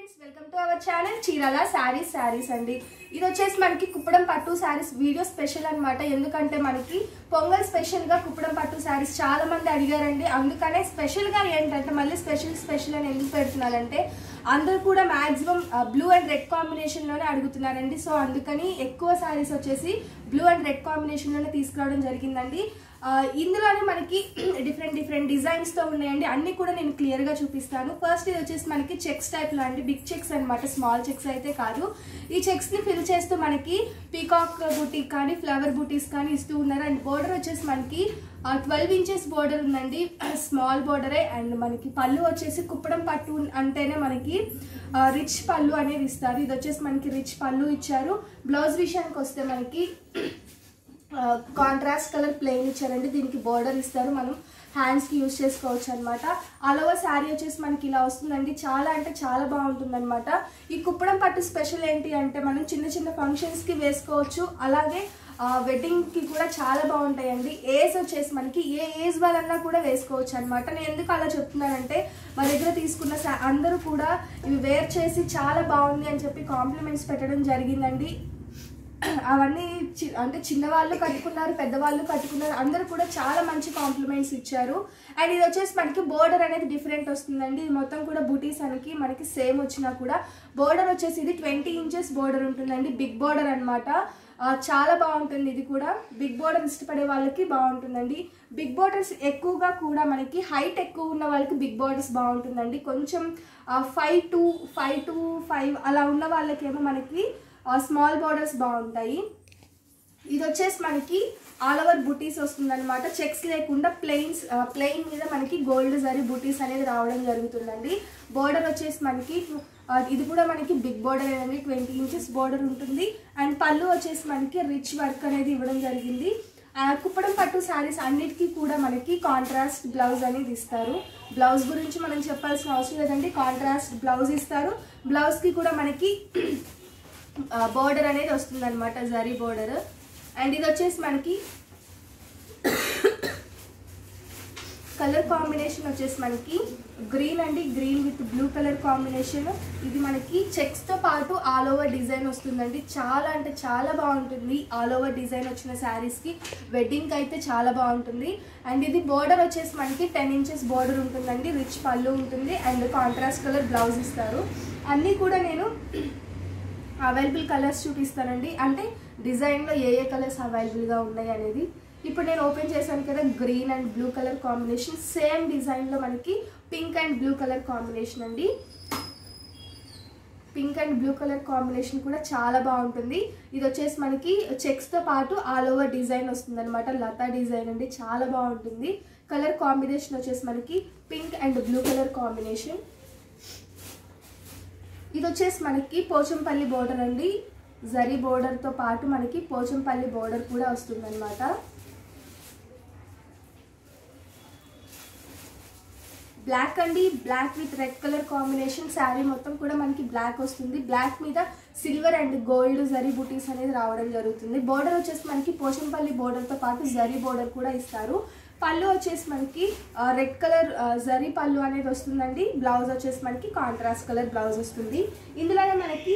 friends welcome to our channel Chirala sarees sarees అండి ఇది వచ్చేసి మనకి కుప్పడం పట్టు శారీస్ వీడియో స్పెషల్ అన్నమాట ఎందుకంటే మనకి పొంగల్ స్పెషల్ గా కుప్పడం పట్టు శారీస్ చాలా మంది అడిగారండి అందుకనే స్పెషల్ గా ఏంటంటే మళ్ళీ స్పెషల్ స్పెషల్ అని ఎందుకు పెడుతున్నానంటే అందరూ కూడా maximum blue and red combination లోనే అడుగుతున్నారండి సో అందుకని ఎక్కువ శారీస్ వచ్చేసి బ్లూ అండ్ రెడ్ కాంబినేషన్ లోనే తీసుకురావడం జరిగిందండి ఆ, ఇందులోనే మనకి డిఫరెంట్ డిఫరెంట్ డిజైన్స్ తో ఉన్నాయండి అన్ని కూడా నేను క్లియర్ గా చూపిస్తాను ఫస్ట్ ఇది వచ్చేసి మనకి చెక్స్ టైప్ లో అండి బిగ్ చెక్స్ అన్నమాట స్మాల్ చెక్స్ అయితే కాదు ఈ చెక్స్ ని ఫిల్ చేస్తూ మనకి పీకాక్ బుటీక్ కానీ ఫ్లవర్ బుటీస్ కానీ ఇస్తూ ఉన్నారు అండ్ బోర్డర్ వచ్చేసి మనకి ట్వెల్వ్ ఇంచెస్ బోర్డర్ ఉందండి స్మాల్ బోర్డరే అండ్ మనకి పళ్ళు వచ్చేసి కుప్పడం పట్టు అంటేనే మనకి రిచ్ పళ్ళు అనేది ఇస్తారు ఇది వచ్చేసి మనకి రిచ్ పళ్ళు ఇచ్చారు బ్లౌజ్ విషయానికి వస్తే మనకి కాంట్రాస్ట్ కలర్ ప్లెయిన్ ఇచ్చారండి దీనికి బోర్డర్ ఇస్తారు మనం హ్యాండ్స్కి యూజ్ చేసుకోవచ్చు అనమాట ఆల్ ఓవర్ శారీ వచ్చేసి మనకి ఇలా వస్తుందండి చాలా అంటే చాలా బాగుంటుంది అనమాట ఈ కుప్పడం పట్టు స్పెషల్ ఏంటి అంటే మనం చిన్న చిన్న ఫంక్షన్స్కి వేసుకోవచ్చు అలాగే వెడ్డింగ్కి కూడా చాలా బాగుంటాయండి ఏజ్ వచ్చేసి మనకి ఏ ఏజ్ వాళ్ళన్నా కూడా వేసుకోవచ్చు అనమాట నేను ఎందుకు అలా చెప్తున్నానంటే మా దగ్గర తీసుకున్న సా- అందరూ కూడా ఇవి వేర్ చేసి చాలా బాగుంది అని చెప్పి కాంప్లిమెంట్స్ పెట్టడం జరిగిందండి అవన్నీ చి- అంటే చిన్నవాళ్ళు కట్టుకున్నారు పెద్దవాళ్ళు కట్టుకున్నారు అందరూ కూడా చాలా మంచి కాంప్లిమెంట్స్ ఇచ్చారు అండ్ ఇది వచ్చేసి మనకి బోర్డర్ అనేది డిఫరెంట్ వస్తుందండి ఇది మొత్తం కూడా బూటీస్ అనికి మనకి సేమ్ వచ్చినా కూడా బోర్డర్ వచ్చేసి ఇది ట్వంటీ ఇంచెస్ బోర్డర్ ఉంటుందండి బిగ్ బోర్డర్ అనమాట చాలా బాగుంటుంది ఇది కూడా బిగ్ బోర్డర్ ఇష్టపడే వాళ్ళకి బాగుంటుందండి బిగ్ బోర్డర్స్ ఎక్కువగా కూడా మనకి హైట్ ఎక్కువ ఉన్న వాళ్ళకి బిగ్ బోర్డర్స్ బాగుంటుందండి కొంచెం five to five to five అలా ఉన్న వాళ్ళకేమో మనకి స్మాల్ బార్డర్స్ బాగుంటాయి ఇది వచ్చేసి మనకి ఆల్ ఓవర్ బుటీస్ వస్తుందన్నమాట చెక్స్ లేకుండా ప్లెయిన్స్ ప్లెయిన్ మీద మనకి గోల్డ్ జరీ బుటీస్ అనేది రావడం జరుగుతుందండి బోర్డర్ వచ్చేసి మనకి ఆ, ఇది కూడా మనకి బిగ్ బోర్డర్ అనేది ట్వంటీ ఇంచెస్ బోర్డర్ ఉంటుంది అండ్ పళ్ళు వచ్చేసి మనకి రిచ్ వర్క్ అనేది ఇవ్వడం జరిగింది ఆ, కుప్పడం పట్టు శారీస్ అన్నిటికీ కూడా మనకి కాంట్రాస్ట్ బ్లౌజ్ అనేది ఇస్తారు బ్లౌజ్ గురించి మనం చెప్పాల్సిన అవసరం లేదండి కాంట్రాస్ట్ బ్లౌజ్ ఇస్తారు బ్లౌజ్కి కూడా మనకి బోర్డర్ అనేది వస్తుంది అనమాట జరీ బోర్డర్ అండ్ ఇది వచ్చేసి మనకి కలర్ కాంబినేషన్ వచ్చేసి మనకి గ్రీన్ అండి green with blue colour combination ఇది మనకి చెక్స్ తో పాటు ఆల్ ఓవర్ డిజైన్ వస్తుందండి చాలా అంటే చాలా బాగుంటుంది ఆల్ ఓవర్ డిజైన్ వచ్చిన శారీస్ కి వెడ్డింగ్ కి అయితే చాలా బాగుంటుంది అండ్ ఇది బోర్డర్ వచ్చేసి మనకి టెన్ ఇంచెస్ బోర్డర్ ఉంటుందండి రిచ్ పళ్ళు ఉంటుంది అండ్ కాంట్రాస్ట్ కలర్ బ్లౌజ్ ఇస్తారు అన్నీ కూడా నేను అవైలబుల్ కలర్స్ చూపిస్తానండి అంటే డిజైన్లో ఏ ఏ కలర్స్ అవైలబుల్గా ఉన్నాయి అనేది ఇప్పుడు నేను ఓపెన్ చేశాను కదా green and blue colour combination same డిజైన్లో మనకి pink and blue colour combination అండి pink and blue colour combination కూడా చాలా బాగుంటుంది ఇది వచ్చేసి మనకి చెక్స్తో పాటు ఆల్ ఓవర్ డిజైన్ వస్తుంది అనమాట లతా డిజైన్ అండి చాలా బాగుంటుంది కలర్ కాంబినేషన్ వచ్చేసి మనకి pink and blue colour combination ఇది వచ్చేసి మనకి పోచంపల్లి బోర్డర్ అండి జరీ బోర్డర్తో పాటు మనకి పోచంపల్లి బోర్డర్ కూడా వస్తుందన్నమాట బ్లాక్ అండి black with red colour combination saree మొత్తం కూడా మనకి బ్లాక్ వస్తుంది బ్లాక్ మీద సిల్వర్ అండ్ గోల్డ్ జరీ బుటీస్ అనేది రావడం జరుగుతుంది బోర్డర్ వచ్చేసి మనకి పోచంపల్లి బోర్డర్తో పాటు జరీ బోర్డర్ కూడా ఇస్తారు పళ్ళు వచ్చేసి మనకి రెడ్ కలర్ జరీ పళ్ళు అనేది వస్తుందండి బ్లౌజ్ వచ్చేసి మనకి కాంట్రాస్ట్ కలర్ బ్లౌజ్ వస్తుంది ఇందులోనే మనకి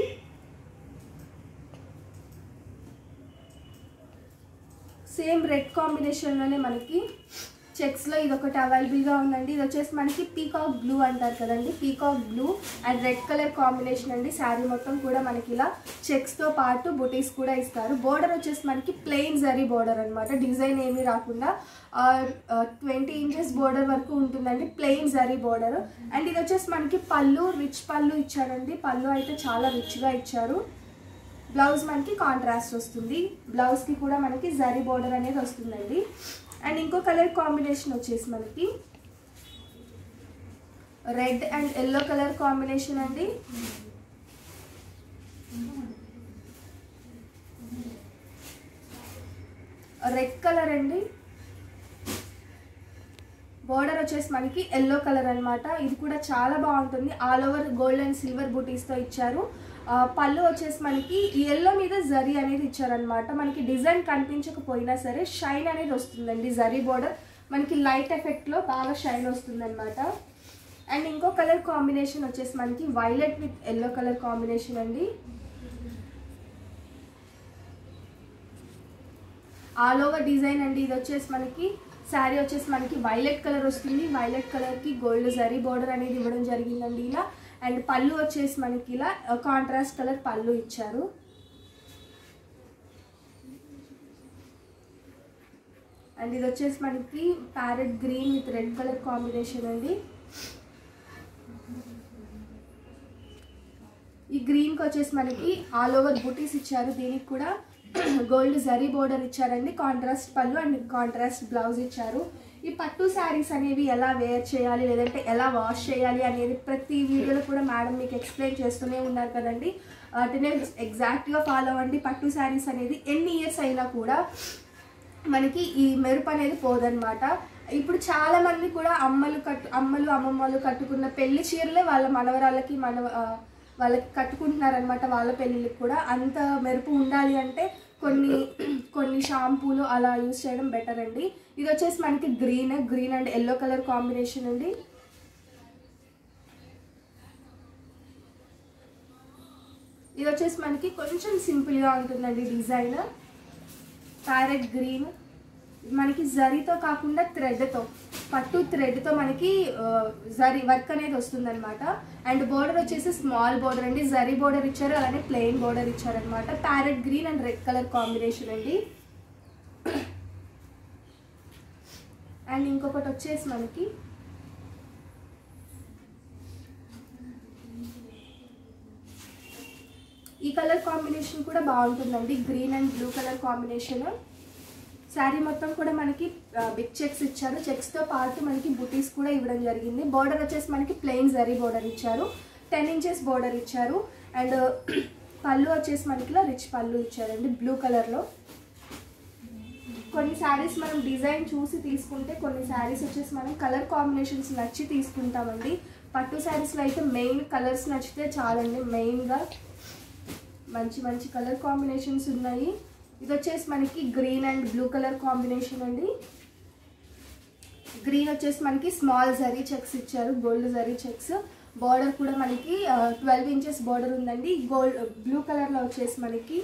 సేమ్ రెడ్ కాంబినేషన్లోనే మనకి చెక్స్లో ఇది ఒకటి అవైలబుల్గా ఉందండి ఇది వచ్చేసి మనకి పీకాక్ బ్లూ అంటారు కదండి peacock blue and red colour combination అండి శారీ మొత్తం కూడా మనకి ఇలా చెక్స్తో పాటు బుటీస్ కూడా ఇస్తారు బోర్డర్ వచ్చేసి మనకి ప్లెయిన్ జరీ బోర్డర్ అనమాట డిజైన్ ఏమీ రాకుండా ట్వంటీ ఇంచెస్ బోర్డర్ వరకు ఉంటుందండి ప్లెయిన్ జరీ బోర్డర్ అండ్ ఇది వచ్చేసి మనకి పళ్ళు రిచ్ పళ్ళు ఇచ్చారండి పళ్ళు అయితే చాలా రిచ్గా ఇచ్చారు బ్లౌజ్ మనకి కాంట్రాస్ట్ వస్తుంది బ్లౌజ్కి కూడా మనకి జరీ బోర్డర్ అనేది వస్తుందండి అండ్ ఇంకో కలర్ కాంబినేషన్ వచ్చేసి మనకి red and yellow colour combination అండి రెడ్ కలర్ అండి బోర్డర్ వచ్చేసి మనకి ఎల్లో కలర్ అన్నమాట ఇది కూడా చాలా బాగుంటుంది all over gold and silver బూటీస్తో ఇచ్చారు ఆ, పళ్ళు వచ్చేసి మనకి ఎల్లో మీద జరీ అనేది ఇచ్చారనమాట మనకి డిజైన్ కనిపించకపోయినా సరే షైన్ అనేది వస్తుందండి జరీ బోర్డర్ మనకి లైట్ ఎఫెక్ట్లో బాగా షైన్ వస్తుందన్నమాట అండ్ ఇంకో కలర్ కాంబినేషన్ వచ్చేసి మనకి violet with yellow colour combination అండి ఆల్ ఓవర్ డిజైన్ అండి ఇది వచ్చేసి మనకి శారీ వచ్చేసి మనకి వైలెట్ కలర్ వస్తుంది వైలెట్ కలర్కి గోల్డ్ జరీ బార్డర్ అనేది ఇవ్వడం జరిగిందండి ఇలా అండ్ పళ్ళు వచ్చేసి మనకి ఇలా కాంట్రాస్ట్ కలర్ పళ్ళు ఇచ్చారు అండ్ ఇది వచ్చేసి మనకి parrot green with red colour combination అండి ఈ గ్రీన్కి వచ్చేసి మనకి ఆల్ ఓవర్ బుటీస్ ఇచ్చారు దీనికి కూడా గోల్డ్ జరీ బోర్డర్ ఇచ్చారండి కాంట్రాస్ట్ పళ్ళు అండ్ కాంట్రాస్ట్ బ్లౌజ్ ఇచ్చారు ఈ పట్టు శారీస్ అనేవి ఎలా వేర్ చేయాలి లేదంటే ఎలా వాష్ చేయాలి అనేది ప్రతి వీడియోలో కూడా మేడం మీకు ఎక్స్ప్లెయిన్ చేస్తూనే ఉన్నారు కదండి వాటినే ఎగ్జాక్ట్గా ఫాలో అవ్వండి పట్టు శారీస్ అనేది ఎన్ని ఇయర్స్ అయినా కూడా మనకి ఈ మెరుపు అనేది పోదనమాట ఇప్పుడు చాలా మంది కూడా అమ్మలు కట్టు అమ్మలు అమ్మమ్మలు కట్టుకున్న పెళ్లి చీరలే వాళ్ళ మనవరాళ్ళకి మన ఆ, వాళ్ళకి కట్టుకుంటున్నారనమాట వాళ్ళ పెళ్ళిళ్ళకి కూడా అంత మెరుపు ఉండాలి అంటే కొన్ని కొన్ని షాంపూలు అలా యూస్ చేయడం బెటర్ అండి ఇది వచ్చేసి మనకి green green and yellow colour combination అండి ఇది వచ్చేసి మనకి కొంచెం సింపుల్గా ఉంటుందండి డిజైన్ ప్యారెట్ గ్రీన్ మనకి జరీతో కాకుండా థ్రెడ్తో పట్టు థ్రెడ్తో మనకి ఆ, జరీ వర్క్ అనేది వస్తుందన్నమాట అండ్ బోర్డర్ వచ్చేసి స్మాల్ బోర్డర్ అండి జరీ బోర్డర్ ఇచ్చారు అలానే ప్లెయిన్ బోర్డర్ ఇచ్చారనమాట parrot green and red colour combination అండి అండ్ ఇంకొకటి వచ్చేసి మనకి ఈ కలర్ కాంబినేషన్ కూడా బాగుంటుందండి green and blue colour combination saree మొత్తం కూడా మనకి బిగ్ చెక్స్ ఇచ్చారు చెక్స్తో పాటు మనకి బుటీస్ కూడా ఇవ్వడం జరిగింది బోర్డర్ వచ్చేసి మనకి ప్లెయిన్ జరీ బోర్డర్ ఇచ్చారు టెన్ ఇంచెస్ బోర్డర్ ఇచ్చారు అండ్ పళ్ళు వచ్చేసి మనకి ఇలా రిచ్ పళ్ళు ఇచ్చారండి బ్లూ కలర్లో కొన్ని శారీస్ మనం డిజైన్ చూసి తీసుకుంటే కొన్ని శారీస్ వచ్చేసి మనం కలర్ కాంబినేషన్స్ నచ్చి తీసుకుంటామండి పట్టు శారీస్లో అయితే మెయిన్ కలర్స్ నచ్చితే చాలండి మెయిన్గా మంచి మంచి కలర్ కాంబినేషన్స్ ఉన్నాయి ఇది వచ్చేసి మనకి green and blue colour combination అండి గ్రీన్ వచ్చేసి మనకి స్మాల్ జరీ చెక్స్ ఇచ్చారు గోల్డ్ జరీ చెక్స్ బార్డర్ కూడా మనకి ట్వెల్వ్ ఇంచెస్ బార్డర్ ఉందండి గోల్డ్ బ్లూ కలర్లో వచ్చేసి మనకి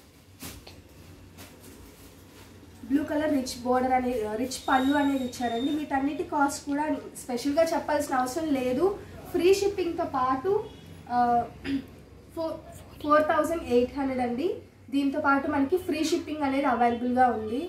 బ్లూ కలర్ రిచ్ బోర్డర్ అనేది రిచ్ పళ్ళు అనేది ఇచ్చారండి వీటన్నిటి కాస్ట్ కూడా స్పెషల్గా చెప్పాల్సిన అవసరం లేదు ఫ్రీ షిప్పింగ్తో పాటు four four thousand eight hundred అండి దీంతో పాటు మనకి ఫ్రీ షిప్పింగ్ అనేది అవైలబుల్గా ఉంది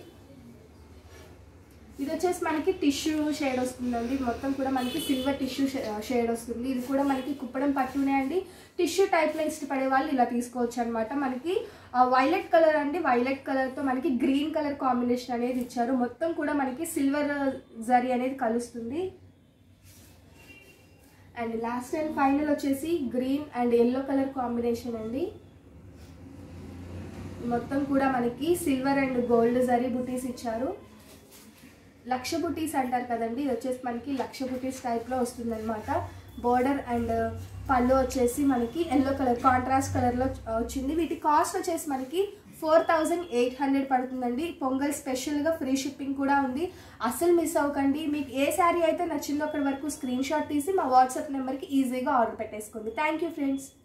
ఇది వచ్చేసి మనకి టిష్యూ షేడ్ వస్తుందండి మొత్తం కూడా మనకి సిల్వర్ టిష్యూ షేడ్ వస్తుంది ఇది కూడా మనకి కుప్పడం పట్టునే అండి టిష్యూ టైప్లో ఇష్టపడే వాళ్ళు ఇలా తీసుకోవచ్చు అనమాట మనకి వైలెట్ కలర్ అండి వైలెట్ కలర్తో మనకి గ్రీన్ కలర్ కాంబినేషన్ అనేది ఇచ్చారు మొత్తం కూడా మనకి సిల్వర్ జరీ అనేది కలుస్తుంది అండ్ లాస్ట్ అండ్ ఫైనల్ వచ్చేసి green and yellow colour combination అండి మొత్తం కూడా మనకి సిల్వర్ అండ్ గోల్డ్ జరీ బుటీస్ ఇచ్చారు లక్ష బుటీస్ అంటారు కదండి ఇది వచ్చేసి మనకి లక్ష బుటీస్ టైప్లో వస్తుందన్నమాట బోర్డర్ అండ్ పళ్ళు వచ్చేసి మనకి ఎల్లో కలర్ కాంట్రాస్ట్ కలర్లో వచ్చింది వీటి కాస్ట్ వచ్చేసి మనకి ఫోర్ థౌజండ్ ఎయిట్ హండ్రెడ్ పడుతుందండి పొంగల్ స్పెషల్గా ఫ్రీ షిప్పింగ్ కూడా ఉంది అస్సలు మిస్ అవ్వకండి మీకు ఏ శారీ అయితే నచ్చిందో అక్కడి వరకు స్క్రీన్ షాట్ తీసి మా వాట్సాప్ నెంబర్కి ఈజీగా ఆర్డర్ పెట్టేసుకోండి థ్యాంక్ యూ ఫ్రెండ్స్